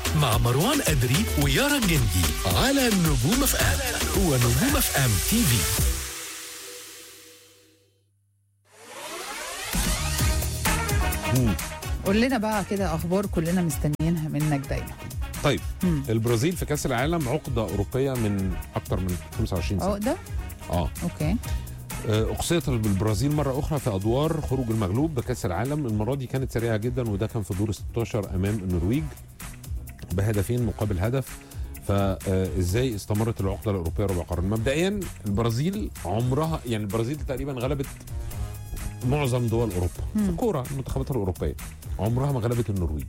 مع مروان أدري ويارا الجندي على نجوم اف ام هو نجوم اف ام تي في قول لنا بقى كده اخبار كلنا مستنيينها منك دايما طيب مم. البرازيل في كاس العالم عقده اوروبيه من اكتر من 25 سنه عقده اه اوكي آه، اقصيت بالبرازيل مره اخرى في ادوار خروج المغلوب بكاس العالم المره دي كانت سريعه جدا وده كان في دور 16 امام النرويج بهدفين مقابل هدف فازاي استمرت العقده الاوروبيه ربع قرن مبدئيا البرازيل عمرها يعني البرازيل تقريبا غلبت معظم دول اوروبا في مم. الكوره المنتخبات الاوروبيه عمرها ما غلبت النرويج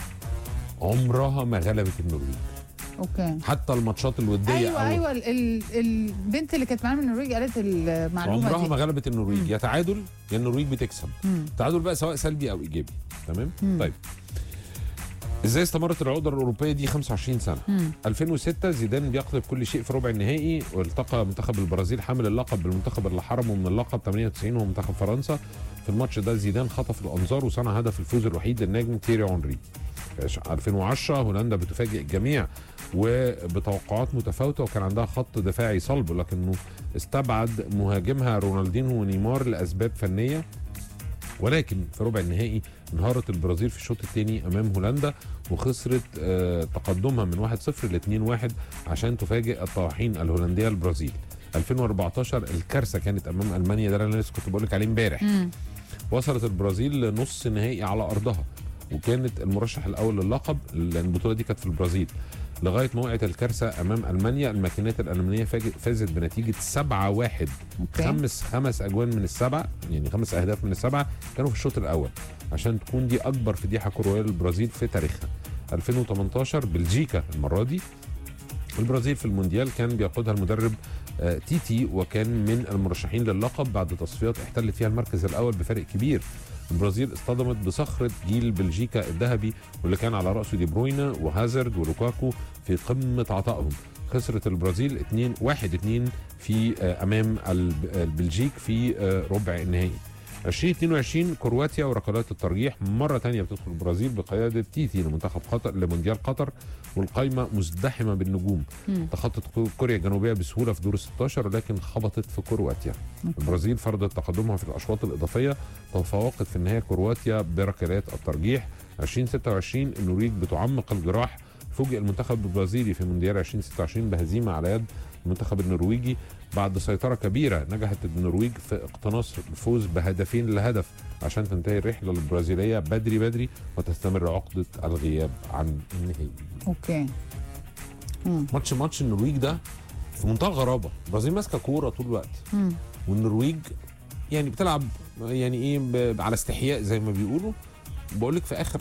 عمرها ما غلبت النرويج اوكي حتى الماتشات الوديه ايوه أو- ايوه ال- ال- البنت اللي كانت معانا من النرويج قالت المعلومه عمرها دي ما غلبت النرويج يا تعادل يا النرويج بتكسب مم. تعادل بقى سواء سلبي او ايجابي تمام مم. طيب ازاي استمرت العقده الاوروبيه دي 25 سنه مم. 2006 زيدان بيقلب كل شيء في ربع النهائي والتقى منتخب البرازيل حامل اللقب بالمنتخب اللي حرمه من اللقب 98 وهو منتخب فرنسا في الماتش ده زيدان خطف الانظار وصنع هدف الفوز الوحيد للنجم تيري اونري في 2010 هولندا بتفاجئ الجميع وبتوقعات متفاوته وكان عندها خط دفاعي صلب لكنه استبعد مهاجمها رونالدينو ونيمار لاسباب فنيه ولكن في ربع النهائي انهارت البرازيل في الشوط الثاني امام هولندا وخسرت آه، تقدمها من 1-0 ل 2-1 عشان تفاجئ الطواحين الهولنديه البرازيل 2014 الكارثه كانت امام المانيا ده اللي انا لسه كنت بقول لك عليه امبارح مم. وصلت البرازيل لنص نهائي على ارضها وكانت المرشح الاول للقب لان البطوله دي كانت في البرازيل لغايه ما وقعت الكارثه امام المانيا الماكينات الالمانيه فاج- فازت بنتيجه 7-1 اوكي خمس خمس اجوان من السبعه يعني خمس اهداف من السبعه كانوا في الشوط الاول عشان تكون دي اكبر فضيحه كرويه للبرازيل في تاريخها 2018 بلجيكا المره دي البرازيل في المونديال كان بيقودها المدرب آه، تيتي وكان من المرشحين للقب بعد تصفيات احتلت فيها المركز الاول بفرق كبير البرازيل اصطدمت بصخره جيل بلجيكا الذهبي واللي كان على راسه دي بروينا وهازارد ولوكاكو في قمه عطائهم خسرت البرازيل 2 1 2 في آه، امام الب- البلجيك في آه، ربع النهائي 2022 كرواتيا وركلات الترجيح مره تانية بتدخل البرازيل بقياده تيتي لمنتخب قطر لمونديال قطر والقايمه مزدحمه بالنجوم مم. تخطت كو- كوريا الجنوبيه بسهوله في دور 16 لكن خبطت في كرواتيا البرازيل فرضت تقدمها في الاشواط الاضافيه تفوقت في النهايه كرواتيا بركلات الترجيح 2026 النرويج بتعمق الجراح فوجئ المنتخب البرازيلي في مونديال 2026 بهزيمه على يد المنتخب النرويجي بعد سيطره كبيره نجحت النرويج في اقتناص الفوز بهدفين لهدف عشان تنتهي الرحله البرازيليه بدري بدري وتستمر عقده الغياب عن النهائي اوكي مم. ماتش ماتش النرويج ده في منتهى الغرابه البرازيل ماسكه كوره طول الوقت مم. والنرويج يعني بتلعب يعني ايه ب- على استحياء زي ما بيقولوا بقول لك في اخر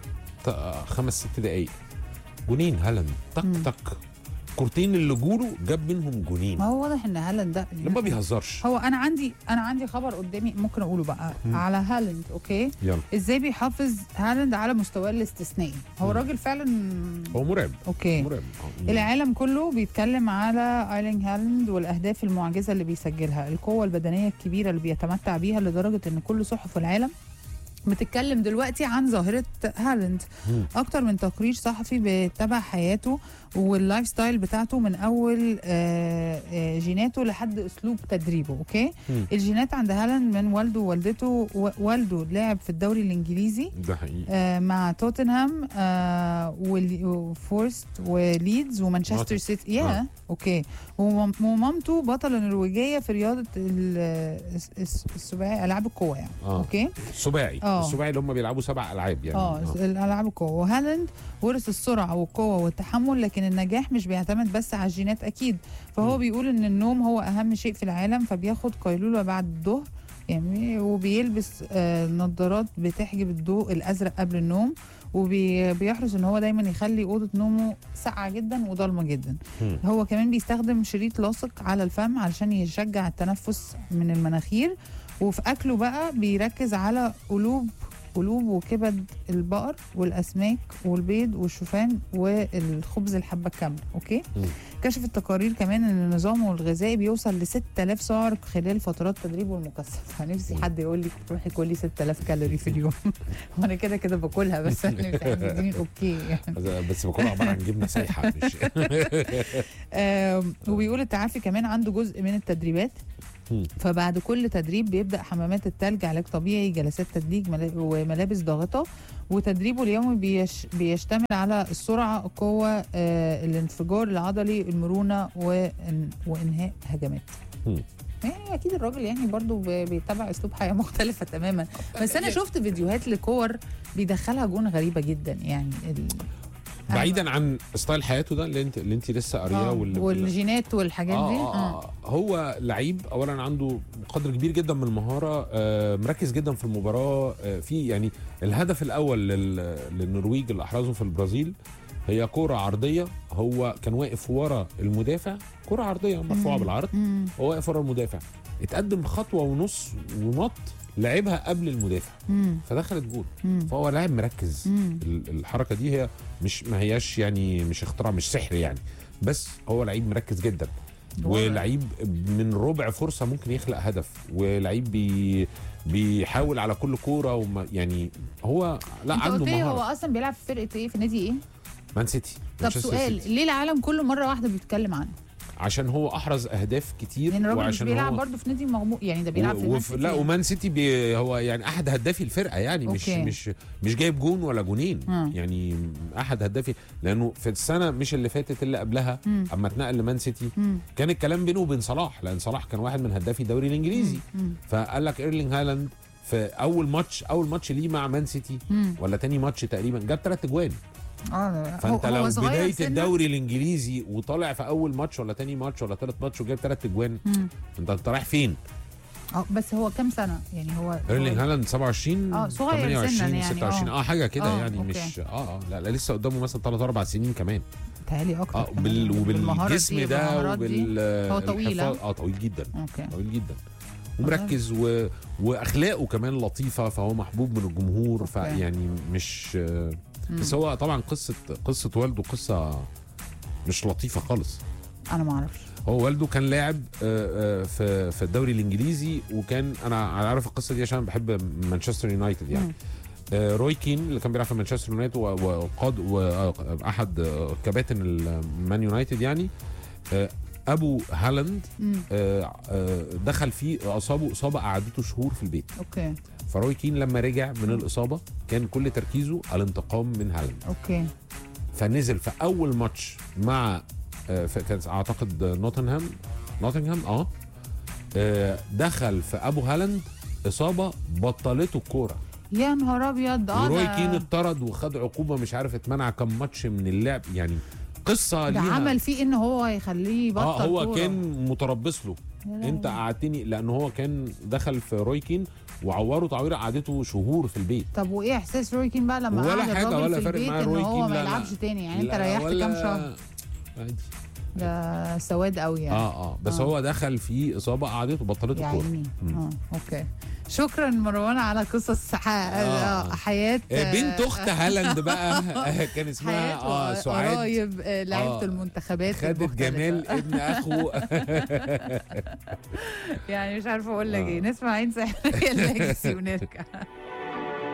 ت- خمس ست دقايق جونين هالاند تك مم. تك كورتين اللي جوله جاب منهم جونين ما هو واضح ان هالاند ده لما بيهزرش هو انا عندي انا عندي خبر قدامي ممكن اقوله بقى مم. على هالاند اوكي يلا ازاي بيحافظ هالاند على مستواه الاستثنائي هو مم. راجل فعلا هو مرعب اوكي مرعب آه. العالم كله بيتكلم على ايلينج هالاند والاهداف المعجزه اللي بيسجلها القوه البدنيه الكبيره اللي بيتمتع بيها لدرجه ان كل صحف العالم بتتكلم دلوقتي عن ظاهره هالاند مم. اكتر من تقرير صحفي بيتبع حياته واللايف ستايل بتاعته من اول آه، آه، جيناته لحد اسلوب تدريبه اوكي مم. الجينات عند هالاند من والده ووالدته و- والده لعب في الدوري الانجليزي ده حقيقي آه، مع توتنهام آه، واللي- وفورست وليدز ومانشستر نوتن. سيتي يا آه. اوكي ومام- ومامته بطله نرويجيه في رياضه ال- الس- الس- السباعي العاب القوه يعني آه. اوكي السباعي آه. السباعي اللي هم بيلعبوا سبع العاب يعني اه الالعاب القوه وهالاند ورث السرعه والقوه والتحمل لكن النجاح مش بيعتمد بس على الجينات اكيد فهو مم. بيقول ان النوم هو اهم شيء في العالم فبياخد قيلوله بعد الظهر يعني وبيلبس آه نظارات بتحجب الضوء الازرق قبل النوم وبيحرص ان هو دايما يخلي اوضه نومه ساقعه جدا وضلمه جدا مم. هو كمان بيستخدم شريط لاصق على الفم علشان يشجع التنفس من المناخير وفي اكله بقى بيركز على قلوب قلوب وكبد البقر والاسماك والبيض والشوفان والخبز الحبه الكامله اوكي مم. كشف التقارير كمان ان نظامه الغذائي بيوصل ل 6000 سعر خلال فترات تدريبه المكثفه نفسي حد يقول لي روحي كلي 6000 كالوري في اليوم وانا كده كده باكلها بس انا مش عايزة اديني اوكي يعني. بس بكون عباره عن جبنه سايحه مش آم، وبيقول التعافي كمان عنده جزء من التدريبات مم. فبعد كل تدريب بيبدا حمامات التلج علاج طبيعي جلسات تدليج ملا- وملابس ضاغطه وتدريبه اليومي بيش بيشتمل على السرعه القوه آه، الانفجار العضلي المرونه وإن وانهاء هجمات مم. يعني اكيد الراجل يعني برضو ب- بيتبع اسلوب حياه مختلفه تماما بس انا شفت فيديوهات لكور بيدخلها جون غريبه جدا يعني ال... بعيدا عن ستايل حياته ده اللي انت اللي انت لسه قارياه آه، واللي والجينات والحاجات آه, دي آه, آه, هو لعيب اولا عنده قدر كبير جدا من المهاره آه مركز جدا في المباراه آه في يعني الهدف الاول لل- للنرويج اللي احرزه في البرازيل هي كرة عرضية هو كان واقف ورا المدافع كرة عرضية مرفوعة مم. بالعرض مم. هو واقف ورا المدافع اتقدم خطوة ونص ونط لعبها قبل المدافع مم. فدخلت جول مم. فهو لاعب مركز مم. ال- الحركه دي هي مش ما هياش يعني مش اختراع مش سحر يعني بس هو لعيب مركز جدا ولعيب من ربع فرصه ممكن يخلق هدف ولعيب بي بيحاول على كل كوره وما يعني هو لا انت عنده قلت لي هو مهاره اصلا بيلعب في فرقه ايه في نادي ايه مان سيتي طب مانشستر سؤال سيتي. ليه العالم كله مره واحده بيتكلم عنه عشان هو احرز اهداف كتير يعني الراجل مش وعشان بيلعب هو برضه في نادي مغمور يعني ده بيلعب في و- مان وف... سيتي لا يعني. ومان سيتي بي هو يعني احد هدافي الفرقه يعني مش أوكي. مش مش جايب جون ولا جونين مم. يعني احد هدافي لانه في السنه مش اللي فاتت اللي قبلها مم. اما اتنقل لمان سيتي مم. كان الكلام بينه وبين صلاح لان صلاح كان واحد من هدافي الدوري الانجليزي مم. فقال لك ايرلينج هالاند في اول ماتش اول ماتش ليه مع مان سيتي مم. ولا تاني ماتش تقريبا جاب ثلاث اجوان اه فانت هو- هو لو صغير بدايه سناً. الدوري الانجليزي وطالع في اول ماتش ولا تاني ماتش ولا ثالث ماتش وجايب ثلاث اجوان مم. انت انت رايح فين؟ اه بس هو كام سنه يعني هو ايرلينج هو- هالاند 27 آه، صغير سناً 28 يعني، 26 آه. اه حاجه كده آه، يعني أوكي. مش اه اه لا, لا لسه قدامه مثلا 3 4 سنين كمان تهيألي اكتر اه كمان. بال بالمهارة وبالجسم دي، ده بالمهارات دي. وبال هو طويل، الحفاظ- اه طويل جدا اوكي طويل جدا ومركز و... واخلاقه كمان لطيفه فهو محبوب من الجمهور أوكي. فيعني مش آه، بس هو طبعا قصه قصه والده قصه مش لطيفه خالص انا ما اعرفش هو والده كان لاعب آه، آه، في في الدوري الانجليزي وكان انا عارف القصه دي عشان بحب مانشستر يونايتد يعني مم. آه، روي كين اللي كان بيلعب في مانشستر يونايتد و- وقاد واحد آه، كباتن المان يونايتد يعني آه، ابو هالاند مم. آه، آه، دخل فيه اصابه اصابه قعدته شهور في البيت اوكي فروي كين لما رجع من الاصابه كان كل تركيزه الانتقام من هالاند اوكي فنزل في اول ماتش مع آه، في- كان اعتقد نوتنهام نوتنهام اه آه، دخل في ابو هالاند اصابه بطلته الكوره يا نهار ابيض اه وروي ده- كين اتطرد وخد عقوبه مش عارف اتمنع كم ماتش من اللعب يعني قصه ده ليها عمل فيه ان هو هيخليه يبطل اه هو كورة. كان متربص له يا لهوي. انت قعدتني لان هو كان دخل في روي كين وعوره تعويره قعدته شهور في البيت طب وايه احساس روي كين بقى لما ولا قعد حاجة الراجل ولا في فارق البيت معاه ان روي هو كين، ما لا، لا. يلعبش تاني يعني انت لا، ريحت ولا- كام شهر عادي ده سواد قوي يعني اه اه بس آه. هو دخل في اصابه قعدته بطلته يا الكوره عيني مم. اه اوكي شكرا مروان على قصص ح... آه. حياه آه، بنت اخت هالاند بقى آه، كان اسمها حياه اه سعاد قرايب آه، لعيبه آه. المنتخبات خدت المختلفة. جمال ابن اخو يعني مش عارفه اقول لك آه. ايه نسمع عين سحريه الليجسي ونرجع